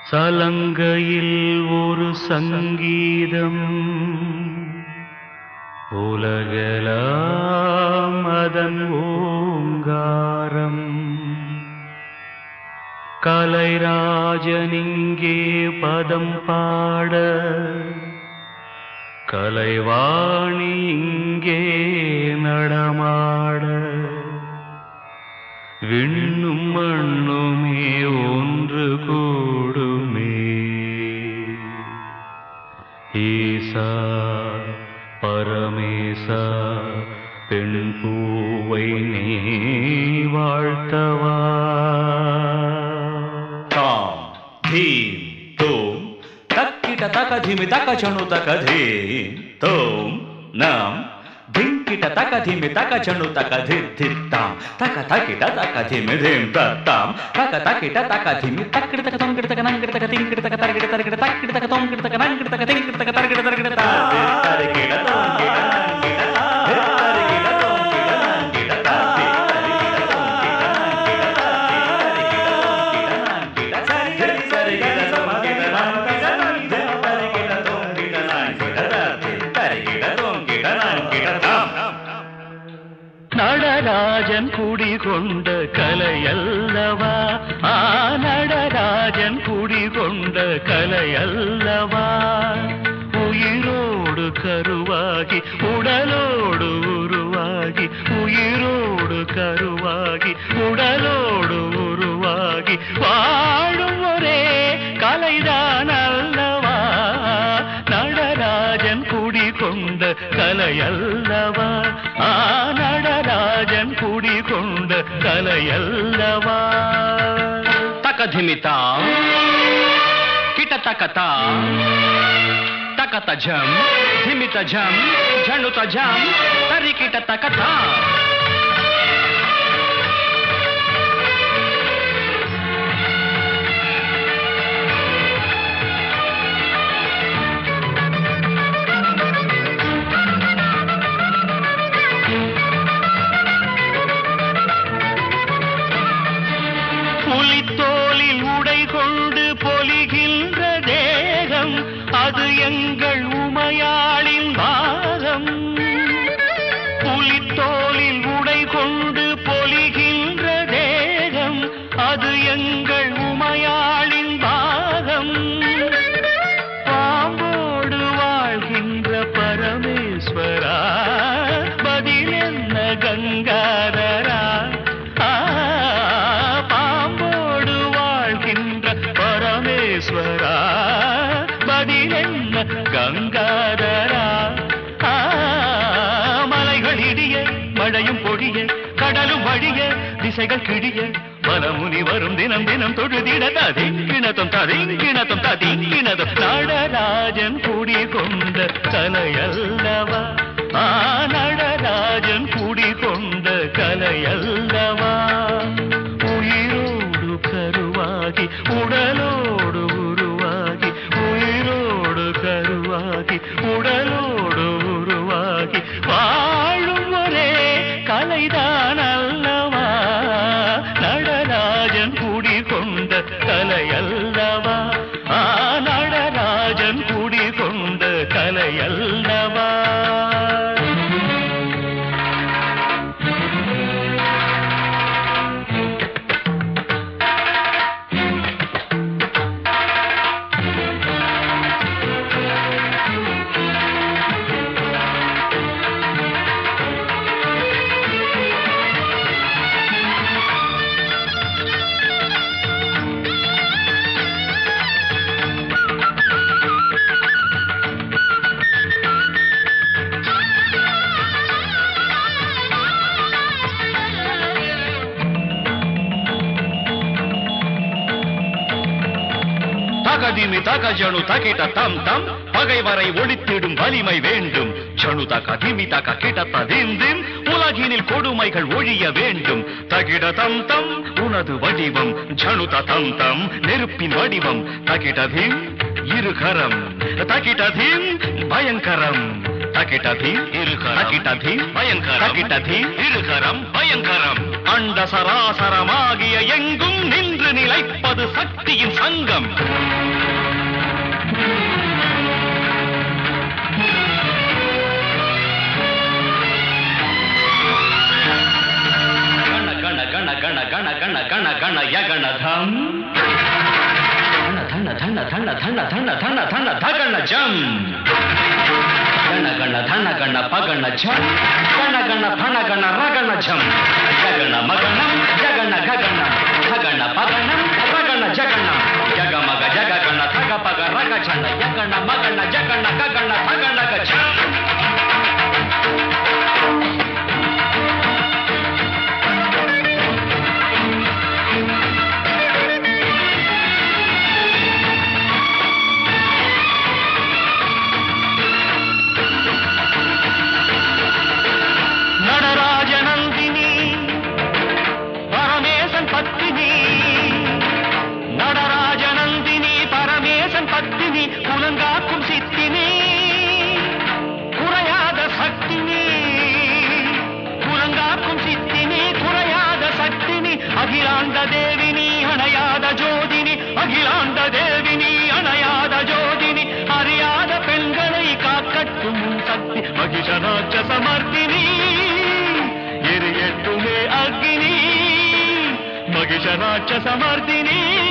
சலங்கையில் ஒரு சங்கீதம் உலகலாம் அதன் ஓங்காரம் கலைராஜனிங்கே பதம் பாட கலைவாணி இங்கே நடமாட விண்ணும் மண்ணுமே ஒன்று கூடுமே ஈசா பரமேசா பெண் பூவை நீ வாழ்த்தவா తాం ధీం తోం తక్కిట తక ధిమి తక చణు తక ధీం తోం నాం ధింకిట తక ధిమి తక చణు తక ధిర్ ధిర్ తాం తక తకిట తక ధిమి ధిం తత్తాం తక తకిట తక ధిమి తక్కిట తక తొంకిట తక నంకిట తక తింకిట తక తరకిట తరకిట తక్కిట తక తొంకిట తక నంకిట తక తింకిట తక తరకిట తరకిట తా ధిర్ తరకిట తొంకిట నంకిట ధిర్ తరకిట తొంకిట నంకిట తా ధిర్ తరకిట తొంకిట నంకిట తా ధిర్ తరకిట తొంకిట నంకిట సరిగరి సరిగర తొంకిట నంకిట ధిర్ తరకిట తొంకిట నంకిట తా ధిర్ తరకిట తొంకిట నంకిట తాం நடராஜன் குடிகொண்ட கலையல்லவா ஆ நடராஜன் குடிகொண்ட கலையல்லவா உயிரோடு கருவாகி உடலோடு உருவாகி உயிரோடு கருவாகி உடலோடு உருவாகி வாழும் ஒரே கலைதான் அல்லவா நடராஜன் குடிகொண்ட கலையல்லவா ஆ நடராஜன் குடிகொண்ட கலையல்லவா తకధిమిత కిటతకత తకత ఝం ధిమిత ఝం ఝణుత ఝం తరికిట తకత புலித்தோலில் உடை கொண்டு பொலிகின்ற தேகம் அது எங்கள் உமையாளின் பாகம் புலித்தோலில் உடை கொண்டு பொலிகின்ற தேகம் அது எங்கள் உமையாளின் பாகம் பாம்போடு வாழ்கின்ற பரமேஸ்வரா பதில் என்ன கங்காதரா ஆ, பாம்போடு வாழ்கின்ற பரமேஸ்வரா பதில் என்ன கங்காதரா ஆ, மலைகள் இடிய மழையும் பொழிய கடலும் வழிய திசைகள் கிழிய மனமுனி வரும் தினம் தினம் தொழுதிட ததிங்கிணத்தும் ததிங்கிணத்தும் ததிங்கிணதும் நடராஜன் குடி கொண்ட கலையல்லவா ஆ நடராஜன் குடி கொண்ட கலையல்லவா உயிரோடு கருவாகி உடலோடு உருவாகி உயிரோடு கருவாகி உடலோடு உருவாகி வாழும் ஒரே கலைதான் அல்லவா நடராஜன் குடி கொண்ட கலையல்லவா ஆ நடராஜன் குடி கொண்ட கலையல்லவா தகதிமி தக ஜணு தகிட தம் தம் பகைவரை ஒழித்திடும் வலிமை வேண்டும் ஜணு தக திமி தக கிடத்த திம் திம் உலகினில் கொடுமைகள் ஒழிய வேண்டும் தகிட தம் தம் உனது வடிவம் ஜணு தம் தம் நெருப்பின் வடிவம் தகிட திம் இருகரம் தகிட திம் பயங்கரம் தகிட திம் இருகரம் தகிட திம் பயங்கரம் தகிட திம் இருகரம் பயங்கரம் அண்ட சராசரமாகிய எங்கும் நின்று நின்று நிலைப்பது சக்தியின் சங்கம் ಗಣ ಗಣ ಗಣ ಗಣ ಗಣ ಗಣ ಗಣ ಗಣ ಯಗಣ ಧಂ ಧನ ಧನ ಧನ ಧನ ಧನ ಧನ ಧನ ಧಗಣ ಜಂ ಗಣ ಗಣ ಧನ ಗಣ ಪಗಣ ಝಂ ಗಣ ಗಣ ಫಣ ಗಣ ರಗಣ ಝಂ ಯಗಣ ಮಗಣಂ ಜಗಣ ಗಗಣ ಧಗಣ ಪಗಣಂ ರಗಣ ಜಗಣ ಯಗ ಮಗ ಜಗ ಗಣ ಥಗ ಪಗ ರಗ ಝಣ ಯಗಣ ಮಗಣ ಜಗಣ ಗಗಣ ಧಗಣ ಗ ಝಂ நடராஜநந்தினி பரமேசன் பத்தினி நடராஜநந்தினி பரமேசன் பத்தினி குலங்காக்கும் சித்தினி குறையாத சக்தினி குலங்காக்கும் சித்தினி குறையாத சக்தினி அகிலாண்ட தேவினி அணையாத ஜோதினி அகிலாண்ட தேவினி அணையாத ஜோதினி அறியாத பெண்களை காக்கட்டும் உன் சக்தி மகிஷராட்ச சமர்த்தினி எரியட்டுமே அக்னி மகிஷராட்ச சமர்த்தினி